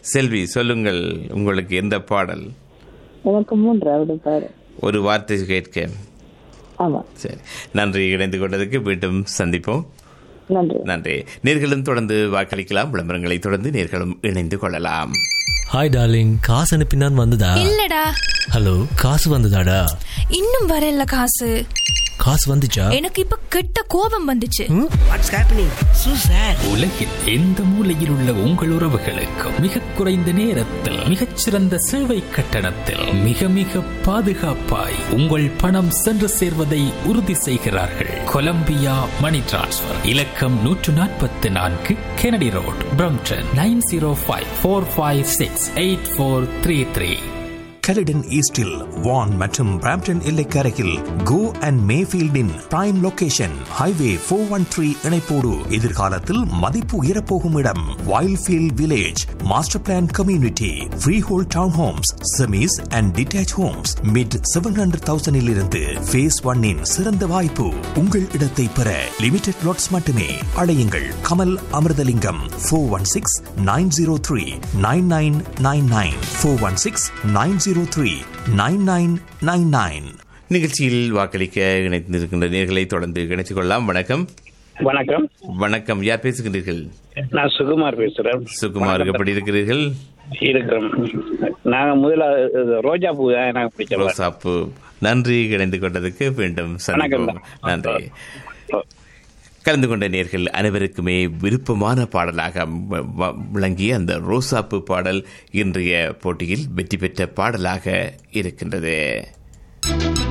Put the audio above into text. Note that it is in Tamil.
செல்வி சொல்லுங்கள் உங்களுக்கு எந்த பாடல் எனக்கு மூன்றாவது பாரு ஒரு வார்த்தை கேட்க ஆமா சரி நன்றி இணைந்து கொண்டதுக்கு மீண்டும் சந்திப்போம் நன்றி நன்றி நேர்களும் தொடர்ந்து வாக்களிக்கலாம் விளம்பரங்களை தொடர்ந்து நேர்களும் இணைந்து கொள்ளலாம் ஹாய் டார்லிங் காசு அனுப்பினான் வந்ததா இல்லடா ஹலோ காசு வந்ததாடா இன்னும் வரல காசு காசு வந்துச்சா எனக்கு இப்ப கெட்ட கோபம் வந்துச்சு வாட்ஸ் ஹேப்பனிங் சூ சார் உலகில் எந்த மூலையில் உள்ள உங்கள் உறவுகளுக்கு மிக குறைந்த நேரத்தில் மிகச்சிறந்த சேவை கட்டணத்தில் மிக மிக பாதுகாப்பாய் உங்கள் பணம் சென்று சேர்வதை உறுதி செய்கிறார்கள் கொலம்பியா மணி டிரான்ஸ்ஃபர் இலக்கம் நூற்று நாற்பத்தி நான்கு Kennedy road Brampton nine zero five four five six eight four three three Caledon ஈஸ்டில் வான் மற்றும் பிராம்டன் எல்லைக்கரையில் கோ அண்ட் மேஃபீல்டின் prime location highway four one three இணைப்போடு எதிர்காலத்தில் மதிப்பு உயரப்போகும் இடம் Wildfield village master plan community freehold town homes semis and detach homes mid seven hundred தௌசண்டில் இருந்து ஃபேஸ் ஒன்னின் சிறந்த வாய்ப்பு உங்கள் இடத்தை பெற லிமிடெட் லாட்ஸ் மட்டுமே அடையுங்கள் Kamal Amirthalingam four one six nine zero three nine nine nine nine four one six nine zero three nine nine nine nine நிகழ்ச்சியில் வாக்களிக்க இணைந்திருக்கின்ற நேர்களை தொடர்ந்து இணைத்துக் கொள்ளலாம் வணக்கம் வணக்கம் வணக்கம் யார் பேசுகின்றீர்கள் நான் சுகுமார் பேசுறேன் சுகுமார் எப்படி இருக்கிறீர்கள் இருக்கிறோம் நாங்க முதல்ல இது ரோஜா பூ தான் நாங்க பிடிச்சோம் ரோசாப்பு நன்றி இணைந்து கொண்டதுக்கு மீண்டும் சந்திப்போம் வணக்கம். நன்றி கலந்து கொண்ட நேர்கள் அனைவருக்குமே விருப்பமான பாடலாக வ- வ- விளங்கிய அந்த ரோசாப்பு பாடல் இன்றைய போட்டியில் வெற்றி பெற்ற பாடலாக இருக்கின்றது